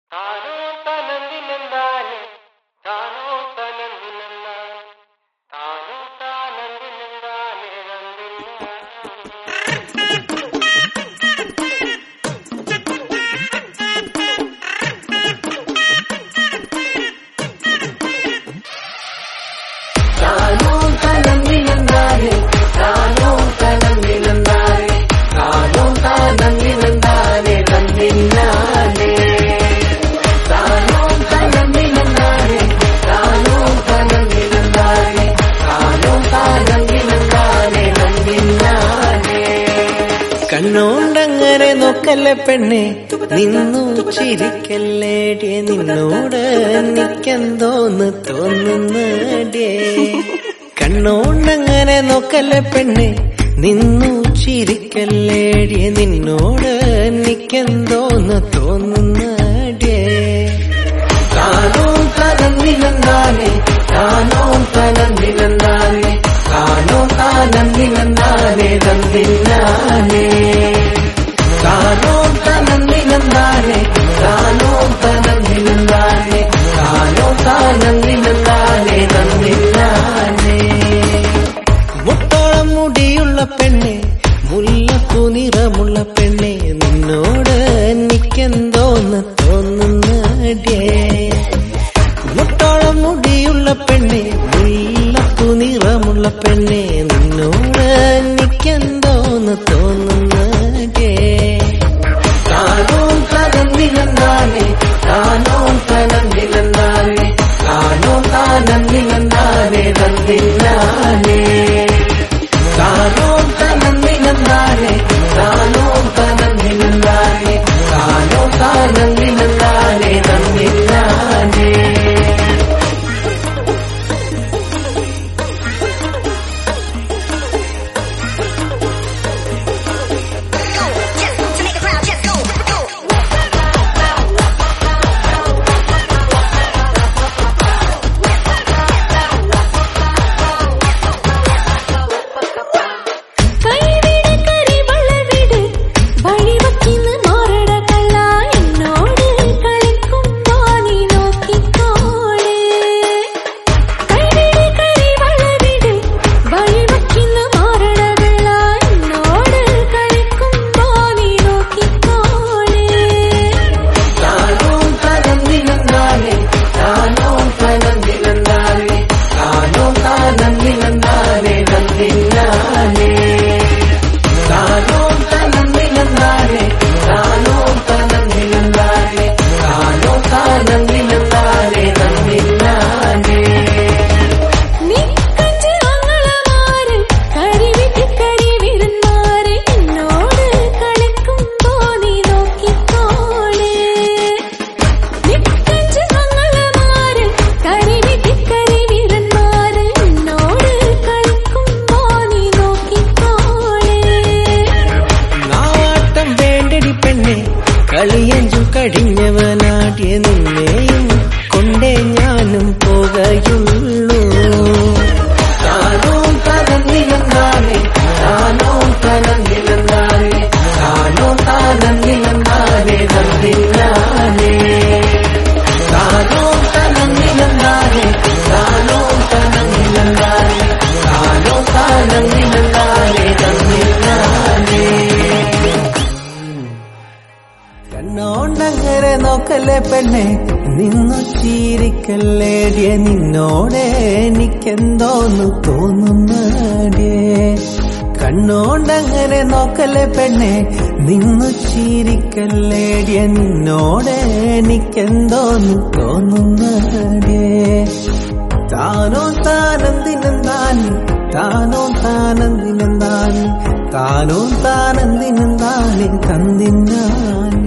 താനോ തനന്തിനെന്താനെ താനോ തനന്തിനെന്താനെ താനോ താനന്തിനെന്താനെ നന്ദില്ല താനോ തനന്തിനെന്താനെ താനോ തനന്തിനെന്താനെ താനോ താനന്തിനെന്താനെ തന്നില്ലാനെ താനോ തനന്തിനെന്താനെ താനോ തനന്തിനെന്താനെ താനോ താനന്തിനെന്താനെ തന്നില്ലാനെ കണ്ണോണ്ടങ്ങനെ നോക്കല്ലേ പെണ്ണെ നിന്നു ചിരിക്കല്ലേടിയ നിന്നോട് എനിക്കെന്തോന്ന് തോന്നുന്നടിയേ കണ്ണോണ്ടങ്ങനെ നോക്കല്ലേ പെണ്ണെ നിന്നു ചിരിക്കല്ലേടിയ നിന്നോട് എനിക്കെന്തോന്ന് തോന്നുന്നടിയേ താനോ തനന്തിനെന്താനെ താനോ തനന്തിനെന്താനെ താനോ താനന്തിനെന്താനെ തന്നില്ലാനെ താനോ തനന്തിനെന്താനെ താനോ തനന്തിനെന്താനെ താനോ താനന്തിനെന്താനെ തന്നില്ലാനെ മുട്ടോളം മുടിയുള്ള പെണ്ണെ മുല്ലപ്പൂ നിറമുള്ള പെണ്ണെ നിന്നോട് എനിക്കെന്തോന്ന് തോന്നുന്നടിയേ മുട്ടോളം മുടിയുള്ള പെണ്ണെ മുല്ലപ്പൂ നിറമുള്ള പെണ്ണെ നിന്നോട് എനിക്കെന്തോന്ന് തോന്നുന്നടിയേ താനോ തനന്തിനെന്താനെ താനോ തനന്തിനെന്താനെ താനോ താനന്തിനെന്താനെ തന്നില്ലാനെ താനോ തനന്തിനെന്താനെ താനോ തനന്തിനെന്താനെ താനോ താനന്തിനെന്താനെ തന്നില്ലാനെ Just to make a crowd, just go, go. കൈവിട് കരിവളവിട് വഴിവക്കിന്ന് മാറട കള്ള എന്നോട് കളിക്കുമ്പോ നീ നോക്കിക്കോളെ കൈവിട് കരിവളവിട് വഴിവക്കിന്ന് മാറട കള്ള എന്നോട് കളിക്കുമ്പോ നീ നോക്കിക്കോളെ താനോ തനന്തിനെന്താനെ താനോ തനന്തിനെന്താനെ താനോ താനന്തിനെന്താനെ തന്നില്ലാനെ താനോ തനന്തിനെന്താനെ താനോ തനന്തിനെന്താനെ താനോ താനന്തിനെന്താനെ തന്നില്ലാനെ നിക്കഞ്ച് അങ്ങളമാര് കരിവിട്ട് കരിവിരുന്നാര് എന്നോട് കളിക്കുമ്പോ നീ നോക്കിക്കോളെ നിക്കഞ്ച് അങ്ങളമാര് കരിവിട്ട് കരിവിരുന്നാര് എന്നോട് കളിക്കുമ്പോ നീ നോക്കിക്കോളെ നാട്ടം വേണ്ടടി പെണ്ണെ കളിയഞ്ചു കടിഞ്ഞവനാടിയ നിന്നെയും കൊണ്ടേ ഞാനും പോകയുള്ളൂ താനോ തനന്തിനെന്താനെ താനോ തനന്തിനെന്താനെ താനോ താനന്തിനെന്താനെ തന്നില്ലാനെ താനോ തനന്തിനെന്താനെ താനോ തനന്തിനെന്താനെ താനോ താനന്തിനെന്താനെ തന്നില്ലാനെ കണ്ണോണ്ടങ്ങനെ നോക്കല്ലേ പെണ്ണെ നിന്നു ചീരിക്കല്ലേടിയ നിന്നോടെ എനിക്കെന്തോന്ന് തോന്നുന്നടിയേ കണ്ണോണ്ടങ്ങനെ നോക്കല്ലേ പെണ്ണെ നിന്നു ചീരിക്കല്ലേടിയ നിന്നോടെ എനിക്കെന്തോന്ന് തോന്നുന്നടിയേ താനോ താനന്തിനെന്താനി താനോ താനന്തിനെന്താനി താനോ താനന്തിനെന്താനി തന്നിന്നാനി